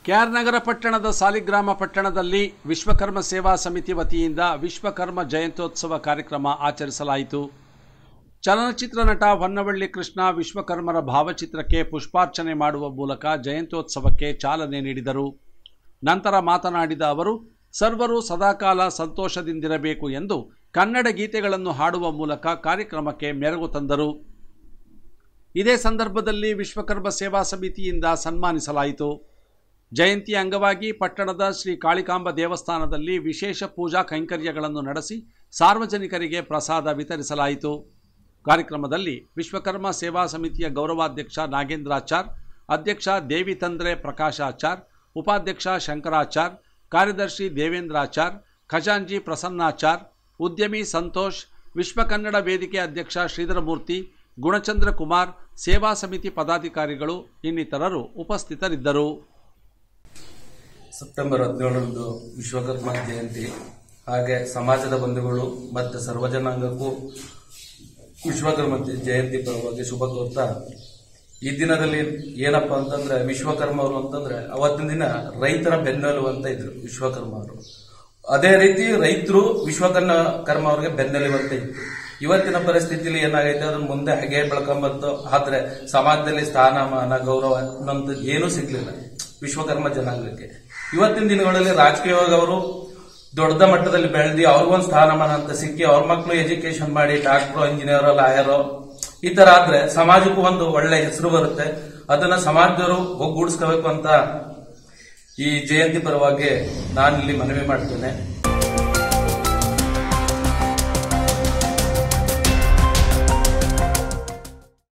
K R ನಗರ ಪಟ್ಟಣದ ಸಾಲಿಗ್ರಾಮ ಪಟ್ಟಣದಲ್ಲಿ ವಿಶ್ವಕರ್ಮ ಸೇವಾ ಸಮಿತಿ ವತಿಯಿಂದ ವಿಶ್ವಕರ್ಮ ಜಯಂತ್ಯೋತ್ಸವ ಕಾರ್ಯಕ್ರಮ ಆಚರಿಸಲಾಯಿತು ಚಲನಚಿತ್ರ ನಟ ಹೊನ್ನವಳ್ಳಿ ಕೃಷ್ಣ ವಿಶ್ವಕರ್ಮರ ಭಾವಚಿತ್ರಕ್ಕೆ ಪುಷ್ಪಾರ್ಚನೆ ಮಾಡುವ ಮೂಲಕ ಜಯಂತ್ಯೋತ್ಸವಕ್ಕೆ ಚಾಲನೆ ನೀಡಿದರು ನಂತರ ಮಾತನಾಡಿದ ಅವರು ಸರ್ವರು ಸದಾಕಾಲ ಸಂತೋಷದಿಂದಿರಬೇಕು ಎಂದು ಕನ್ನಡ ಗೀತೆಗಳನ್ನು ಹಾಡುವ ಮೂಲಕ ಕಾರ್ಯಕ್ರಮಕ್ಕೆ ಮೆರುಗು ತಂದರು ಇದೇ ಸಂದರ್ಭದಲ್ಲಿ ವಿಶ್ವಕರ್ಮ ಸೇವಾ ಸಮಿತಿಯಿಂದ ಸನ್ಮಾನಿಸಲಾಯಿತು ಜಯಂತಿ ಅಂಗವಾಗಿ ಪಟ್ಟಣದ ಶ್ರೀ ಕಾಳಿಕಾಂಬ ದೇವಸ್ಥಾನದಲ್ಲಿ ವಿಶೇಷ ಪೂಜಾ ಕೈಂಕರ್ಯಗಳನ್ನು ನಡೆಸಿ ಸಾರ್ವಜನಿಕರಿಗೆ ಪ್ರಸಾದ ವಿತರಿಸಲಾಯಿತು ಕಾರ್ಯಕ್ರಮದಲ್ಲಿ ವಿಶ್ವಕರ್ಮ ಸೇವಾ ಸಮಿತಿಯ ಗೌರವಾಧ್ಯಕ್ಷ ನಾಗೇಂದ್ರಾಚಾರ್ ಅಧ್ಯಕ್ಷ ದೇವಿ ತಂದ್ರೆ ಪ್ರಕಾಶಾಚಾರ್ ಉಪಾಧ್ಯಕ್ಷ ಶಂಕರಾಚಾರ್ ಕಾರ್ಯದರ್ಶಿ ದೇವೇಂದ್ರಾಚಾರ್ ಖಜಾಂಜಿ ಪ್ರಸನ್ನಾಚಾರ್ ಉದ್ಯಮಿ ಸಂತೋಷ್ ವಿಶ್ವ ಕನ್ನಡ ವೇದಿಕೆ ಅಧ್ಯಕ್ಷ ಶ್ರೀಧರಮೂರ್ತಿ ಗುಣಚಂದ್ರ ಕುಮಾರ್ ಸೇವಾ ಸಮಿತಿ ಪದಾಧಿಕಾರಿಗಳು ಇನ್ನಿತರರು ಉಪಸ್ಥಿತರಿದ್ದರು ಸೆಪ್ಟೆಂಬರ್ ಹದಿನೇಳರಂದು ವಿಶ್ವಕರ್ಮ ಜಯಂತಿ ಹಾಗೆ ಸಮಾಜದ ಬಂಧುಗಳು ಮತ್ತು ಸರ್ವಜನಾಂಗಕ್ಕೂ ವಿಶ್ವಕರ್ಮ ಜಯಂತಿ ಪರವಾಗಿ ಶುಭ ಕೋರ್ತಾ ಈ ದಿನದಲ್ಲಿ ಏನಪ್ಪ ಅಂತಂದ್ರೆ ವಿಶ್ವಕರ್ಮ ಅವರು ಅಂತಂದ್ರೆ ಅವತ್ತಿನ ದಿನ ರೈತರ ಬೆನ್ನೆಲುಬು ಅಂತ ಇದ್ರು ವಿಶ್ವಕರ್ಮ ಅವರು ಅದೇ ರೀತಿ ರೈತರು ವಿಶ್ವಕರ್ಮ ಕರ್ಮ ಅವ್ರಿಗೆ ಬೆನ್ನೆಲುಬು ಅಂತ ಇದ್ರು ಇವತ್ತಿನ ಪರಿಸ್ಥಿತಿಯಲ್ಲಿ ಏನಾಗೈತೆ ಅದ್ರ ಮುಂದೆ ಹಾಗೆ ಬೆಳ್ಕೊಂಬಂತು ಆದ್ರೆ ಸಮಾಜದಲ್ಲಿ ಸ್ಥಾನಮಾನ ಗೌರವ ಅನ್ನೋಂಥದ್ದು ಏನೂ ಸಿಗ್ಲಿಲ್ಲ ವಿಶ್ವಕರ್ಮ ಜನಾಂಗಕ್ಕೆ ಇವತ್ತಿನ ದಿನಗಳಲ್ಲಿ ರಾಜಕೀಯವಾಗಿ ಅವರು ದೊಡ್ಡ ಮಟ್ಟದಲ್ಲಿ ಬೆಳೆದಿ ಅವ್ರಿಗೊಂದು ಸ್ಥಾನಮಾನ ಅಂತ ಸಿಕ್ಕಿ ಅವ್ರ ಮಕ್ಕಳು ಎಜುಕೇಶನ್ ಮಾಡಿ ಡಾಕ್ಟರ್ ಇಂಜಿನಿಯರ್ ಲಾಯರ್ ಈ ತರ ಆದ್ರೆ ಸಮಾಜಕ್ಕೂ ಒಂದು ಒಳ್ಳೆ ಹೆಸರು ಬರುತ್ತೆ ಅದನ್ನ ಸಮಾಜದವರು ಒಗ್ಗೂಡಿಸ್ಕೋಬೇಕು ಅಂತ ಈ ಜಯಂತಿ ಪರವಾಗಿ ನಾನಿಲ್ಲಿ ಮನವಿ ಮಾಡ್ತೇನೆ